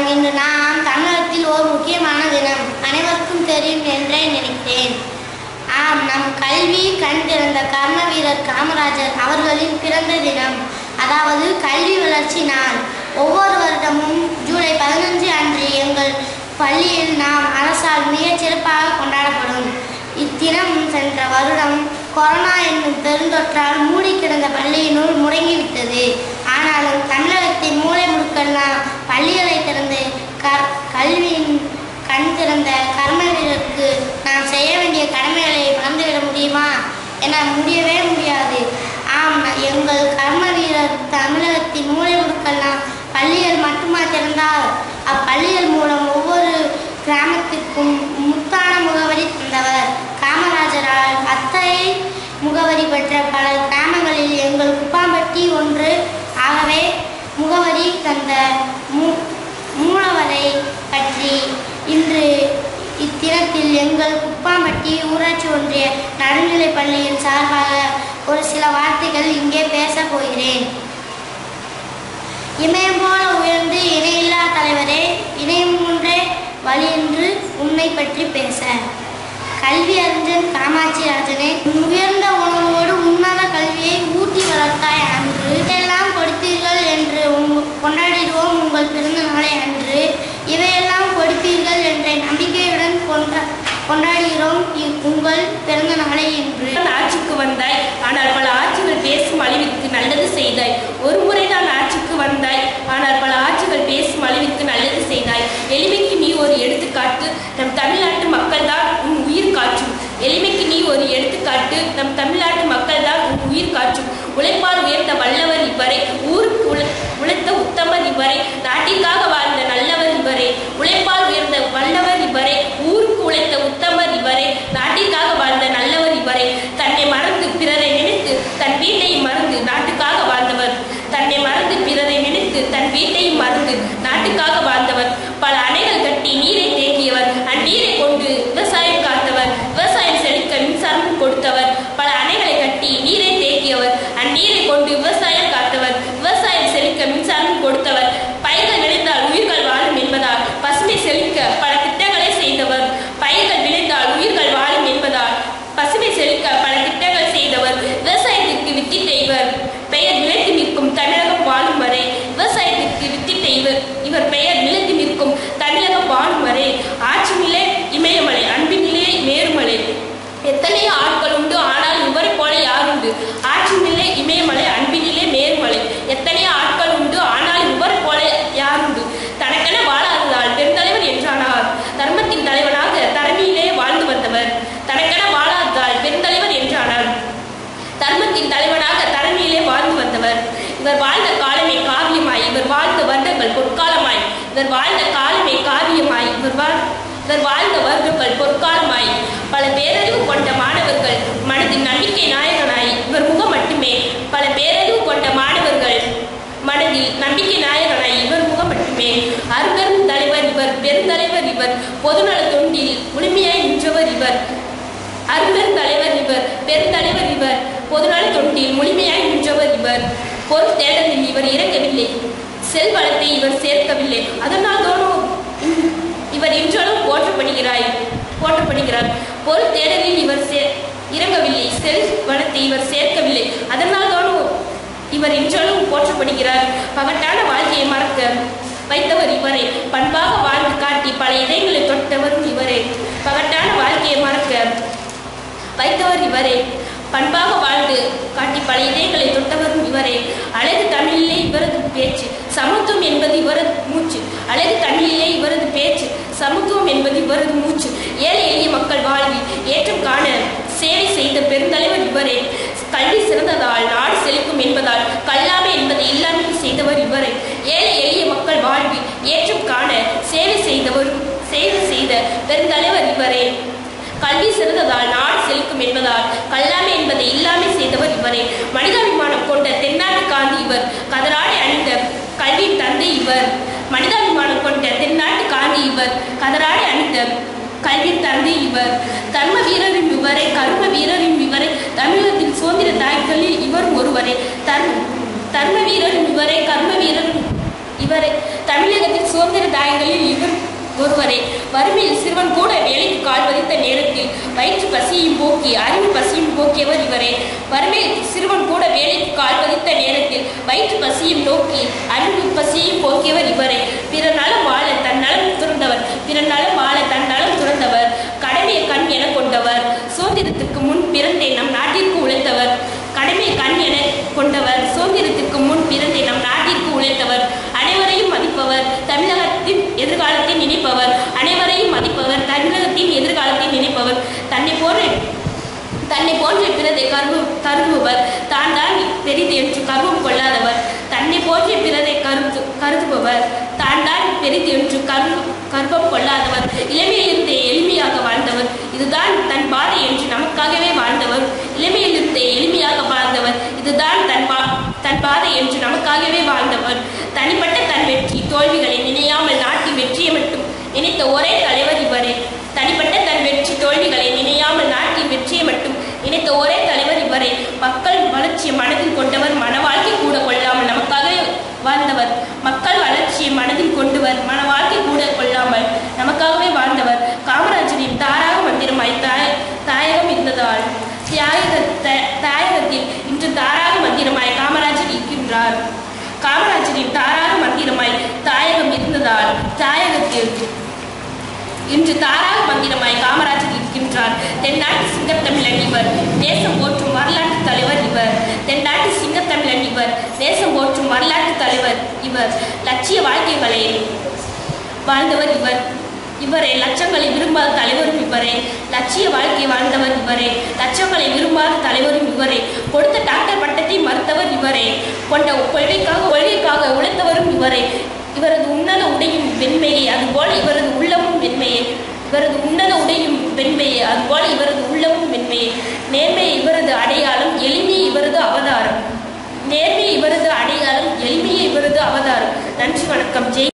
ஆம் இன்று நாம் தமிழகத்தில் ஒரு முக்கியமான தினம் அனைவருக்கும் தெரியும் என்றே நினைக்கிறேன் ஆம் நம் கல்வி கண் திறந்த கர்ம வீரர் காமராஜர் அவர்களின் பிறந்த தினம் அதாவது கல்வி வளர்ச்சி நாள் ஒவ்வொரு வருடமும் ஜூலை பதினஞ்சு அன்று எங்கள் பள்ளியில் நாம் அரசால் மிகச் சிறப்பாக கொண்டாடப்படும் இத்தினம் சென்ற வருடம் கொரோனா என்னும் பெருந்தொற்றால் மூடி கிடந்த பள்ளியினுள் முடங்கிவிட்டது ஆனாலும் தமிழகத்தின் மூலை முடுக்கெல்லாம் பள்ளிகளை திறந்து க கல்வியின் கண் திறந்த கர்ம வீரருக்கு நாம் செய்ய வேண்டிய கடமைகளை மறந்துவிட முடியுமா என முடியவே முடியாது ஆம் எங்கள் கர்ம வீரர் தமிழகத்தின் மூலை முடுக்கெல்லாம் பள்ளிகள் மட்டுமா திறந்தால் அப்பள்ளிகள் மூலம் ஒவ்வொரு கிராமத்திற்கும் முத்தான முகவரி தந்தவர் காமராஜரால் அத்தகைய முகவரி பெற்ற பல கிராமங்களில் எங்கள் குப்பாம்பட்டி ஒன்று ஆகவே முகவரி தந்த மூ மூலவரை பற்றி இன்று இத்தினத்தில் எங்கள் குப்பாம்பட்டி ஊராட்சி ஒன்றிய நடுநிலைப் பள்ளியின் சார்பாக ஒரு சில வார்த்தைகள் இங்கே பேசப் போகிறேன் இமயம் போல உயர்ந்து இணையில்லா தலைவரே இணையம் ஒன்றே வழி என்று உண்மை பற்றி பேச கல்வி அறிஞன் காமாட்சி ராஜனே உயர்ந்த உணர்வோடு உன்னத கல்வியை ஊட்டி வளர்த்தாய் அன்று இதையெல்லாம் கொடுத்தீர்கள் என்று உங்க- கொண்டாடிடுவோம் உங்கள் பிறந்த நாளை அன்று இவையெல்லாம் கொடுப்பீர்கள் என்ற நம்பிக்கையுடன் கொண்ட கொண்டாடுகிறோம் இ- உங்கள் பிறந்த நாளை இன்று தான் ஆட்சிக்கு வந்தாய் ஆனால் பல ஆட்சிகள் பேசும் அளவிற்கு நல்லது செய்தாய் ஒரு முறை தான் ஆட்சிக்கு வந்தாய் ஆனால் பல ஆட்சிகள் பேசும் அளவிற்கு நல்லது செய்தாய் எளிமைக்கு நீ ஒரு எடுத்துக்காட்டு நம் தமிழ்நாட்டு மக்கள் தான் உன் உயிர் காற்றும் எளிமைக்கு நீ ஒரு எடுத்துக்காட்டு நம் தமிழ்நாட்டு மக்கள் தான் உன் உயிர் காற்றும் உழைப்பால் உயர்ந்த வல்லவர் இவரை ஊருக்கு உழ உழைத்த உத்தமர் இவரை நாட்டிற்காக வாழ்ந்த நல்லவர் இவரே உழைப்பால் உயர்ந்த வல்லவர் இவரே ஊருக்கு உழைத்த உத்தமர் இவரே நாட்டிற்காக வாழ்ந்த நல்லவர் இவரே தன்னை மறந்து பிறரை நினைத்து தன் வீட்டையும் மறந்து நாட்டுக்காக வாழ்ந்தவர் தன்னை மறந்து பிறரை நினைத்து தன் வீட்டையும் மறந்து நாட்டுக்காக வாழ்ந்தவர் பல அணைகள் கட்டி நீரை தேக்கியவர் அந்நீரை கொண்டு விவசாயம் காத்தவர் விவசாயம் செழிக்க மின்சாரம் கொடுத்தவர் பல அணைகளை கட்டி நீரை தேக்கியவர் அந்நீரை கொண்டு விவசாயம் காத்தவர் விவசாயம் செழிக்க மின்சாரம் கொடுத்தவர் பயிர்கள் விளைந்தால் உயிர்கள் வாழும் என்பதால் பசுமை செழிக்க பல திட்டங்களை செய்தவர் பயிர்கள் விளைந்தால் உயிர்கள் வாழும் என்பதால் பசுமை செழிக்க பல திட்டங்கள் செய்தவர் விவசாயத்திற்கு வித்திட்ட இவர் பெயர் நிலைத்து நிற்கும் தமிழகம் வாழும் வரை விவசாயத்திற்கு வித்திட்ட இவர் இவர் பெயர் நிலைத்து நிற்கும் தமிழகம் வாழும் வரை ஆட்சிமில்லை இமயமலை அன்பினிலே மேருமலை எத்தனையோ ஆட்கள் உண்டு ஆனால் இவரை போல யாருண்டு ஆட்சிமில்லை இமயமலை அன்பினிலே மேருமலை எத்தனையோ ஆட்கள் உண்டு ஆனால் இவரை போல யாருண்டு தனக்கென வாழாததால் பெருந்தலைவர் என்றானார் தர்மத்தின் தலைவனாக தரணியிலே வாழ்ந்து வந்தவர் தனக்கென வாழாததால் பெருந்தலைவர் என்றானார் தர்மத்தின் தலைவனாக தரணியிலே வாழ்ந்து வந்தவர் இவர் வாழ்ந்த காலமே காவியமாய் இவர் வாழ்ந்த வருடங்கள் பொற்காலமாய் இவர் வாழ்ந்த காலமே காவியமாய் இவர் வாழ் இவர் வாழ்ந்த வருடங்கள் பொற்காலமாய் பல பேரறிவு கொண்ட மாணவர்கள் மனதின் நம்பிக்கை நாயகனாய் இவர் முகம் மட்டுமே பல பேரறிவு கொண்ட மாணவர்கள் மனதில் நம்பிக்கை நாயகனாய் இவர் முகம் மட்டுமே அரும்பெரும் தலைவர் இவர் பெருந்தலைவர் இவர் பொதுநல தொண்டில் முழுமையாய் நின்றவர் இவர் அரும்பெரும் தலைவர் இவர் பெருந்தலைவர் இவர் பொதுநல தொண்டில் முழுமையாய் நின்றவர் இவர் பொருள் தேடலில் இவர் இறங்கவில்லை செல்வளத்தை இவர் சேர்க்கவில்லை அதனால் தானோ இன்- இவர் இன்றளவும் போற்றப்படுகிறாய் போற்றப்படுகிறார் பொருள் தேடலில் இவர் சே இறங்கவில்லை செல் வளத்தை இவர் சேர்க்கவில்லை அதனால் தானோ இவர் இன்றளவும் போற்றப்படுகிறார் பகட்டான வாழ்க்கையை மறக்க வைத்தவர் இவரே பண்பாக வாழ்ந்து காட்டி பல இதயங்களை தொட்டவரும் இவரே பகட்டான வாழ்க்கையை மறக்க வைத்தவர் இவரே பண்பாக வாழ்ந்து காட்டி பல இதயங்களை தொட்டவரும் இவரே அழகு தமிழிலே இவரது பேச்சு சமத்துவம் என்பது இவரது மூச்சு அழகு தமிழிலே இவரது பேச்சு சமத்துவம் என்பது இவரது மூச்சு ஏழை எளிய மக்கள் வாழ்வில் ஏற்றம் காண சேவை செய்த பெருந்தலைவர் இவரே கல்வி சிறந்ததால் நாடு செழிக்கும் என்பதால் கல்லாமை என்பதை இல்லாமல் செய்தவர் இவரே ஏழை எளிய மக்கள் வாழ்வில் ஏற்றம் காண சேவை செய்தவர் சேவை செய்த பெருந்தலைவர் இவரே கல்வி சிறந்ததால் நாடு செழிக்கும் என்பதால் கல்லாமை என்பதை இல்லாமை செய்தவர் இவரே மனிதாபிமானம் கொண்ட தென்னாட்டு காந்தி இவர் கதராடை அணிந்த கல்வியின் தந்தை இவர் மனிதாபிமானம் கொண்ட தென்னாட்டு காந்தி இவர் கதராடை அணிந்த கல்வியின் தந்தை இவர் தர்ம வீரரின் இவரை கரும வீரரின் இவரை தமிழகத்தின் சுதந்திர தாய்களில் இவர் ஒருவரே தர்ம தர்ம வீரரின் இவரை கர்ம வீரரின் இவரை தமிழ் தமிழகத்தில் சுதந்திர தாயங்களில் இவர் ஒருவரே வறுமையில் சிறுவன் கூட வேலைக்கு கால் பதித்த நேரத்தில் வயிற்று பசியையும் போக்கி அறிவு பசியும் போக்கியவர் இவரே வறுமையில் சிறுவன் கூட வேலைக்கு கால் பதித்த நேரத்தில் வயிற்று பசியும் நோக்கி அறிவு பசியையும் போக்கியவர் இவரே பிற நலம் வாழ தன் நலம் துறந்தவர் பிற நலம் வாழ தன் நலம் துறந்தவர் கடமையை கண் என கொண்டவர் சுதந்திரத்திற்கு முன் பிறந்தே நம் நாட்டிற்கு உழைத்தவர் கடமை கண் என கொண்டவர் சுதந்திரத்திற்கு முன் பிறந்தே நம் நாட்டிற்கு உழைத்தவர் அனைவரையும் மதிப்பவர் தமிழகத்தின் எதிர்காலத்தை நினைப்பவர் அனைவரையும் மதிப்பவர் தமிழகத்தின் எதிர்காலத்தை நினைப்பவர் தன்னை போன்ற தன்னை போன்ற பிறரை கருவு கருதுபவர் தான் தான் பெரிது என்று கர்வம் கொள்ளாதவர் தன்னை போன்ற பிறரை கருது கருதுபவர் தான் தான் பெரிது என்று கர்வ கர்வம் கொள்ளாதவர் இளமையிலிருந்தே எளிமையாக வாழ்ந்தவர் இதுதான் தன் பாதை என்று நமக்காகவே வாழ்ந்தவர் இளமையிலிருந்தே எளிமையாக வாழ்ந்தவர் இதுதான் தன் பா தன் பாதை என்று நமக்காகவே வாழ்ந்தவர் தனிப்பட்ட தன் வெற்றி தோல்விகளை நினையாமல் நாட்டின் வெற்றியை மட்டும் நினைத்த ஒரே தலைவர் இவரே தனிப்பட்ட தன் வெற்றி தோல்விகளை நினையாமல் நாட்டின் வெற்றியை மட்டும் நினைத்த ஒரே தலைவர் இவரே மக்கள் வளர்ச்சியை மனதில் கொண்டவர் மன வாழ்க்கை கூட கொள்ளாமல் நமக்காகவே வாழ்ந்தவர் மக்கள் வளர்ச்சியை மனதில் கொண்டவர் மன வாழ்க்கை கூட கொள்ளாமல் நமக்காகவே வாழ்ந்தவர் காமராஜரின் தாராக மந்திரமாய் தாய தாயகம் இருந்ததால் தியாக த- தாயகத்தில் இன்று தாராக மந்திரமாய் காமராஜர் இருக்கின்றார் காமராஜரின் தாராக மந்திரமாய் தாயகம் இருந்ததால் தாயகத்தில் இன்று தாராக மந்திரமாய் காமராஜர் இருக்கின்றார் தென்னாட்டு சிங்கத்தமிழன் இவர் தேசம் போற்றும் வரலாற்று தலைவர் இவர் தென்னாட்டு சிங்கத்தமிழன் இவர் தேசம் போற்றும் வரலாற்று தலைவர் இவர் லட்சிய வாழ்க்கைகளை வாழ்ந்தவர் இவர் இவரே லட்சங்களை விரும்பாத தலைவரும் இவரே லட்சிய வாழ்க்கை வாழ்ந்தவர் இவரே லட்சங்களை விரும்பாத தலைவரும் இவரே கொடுத்த டாக்டர் பட்டத்தை மறுத்தவர் இவரே கொண்ட கொள்கைக்காக கொள்கைக்காக உழைத்தவரும் இவரே இவரது உன்னத உடையும் வெண்மையே அதுபோல இவரது உள்ளமும் வெண்மையே இவரது உன்னத உடையும் வெண்மையே அதுபோல இவரது உள்ளமும் வெண்மையே நேர்மை இவரது அடையாளம் எளிமையே இவரது அவதாரம் நேர்மை இவரது அடையாளம் எளிமையே இவரது அவதாரம் நன்றி வணக்கம் ஜெய்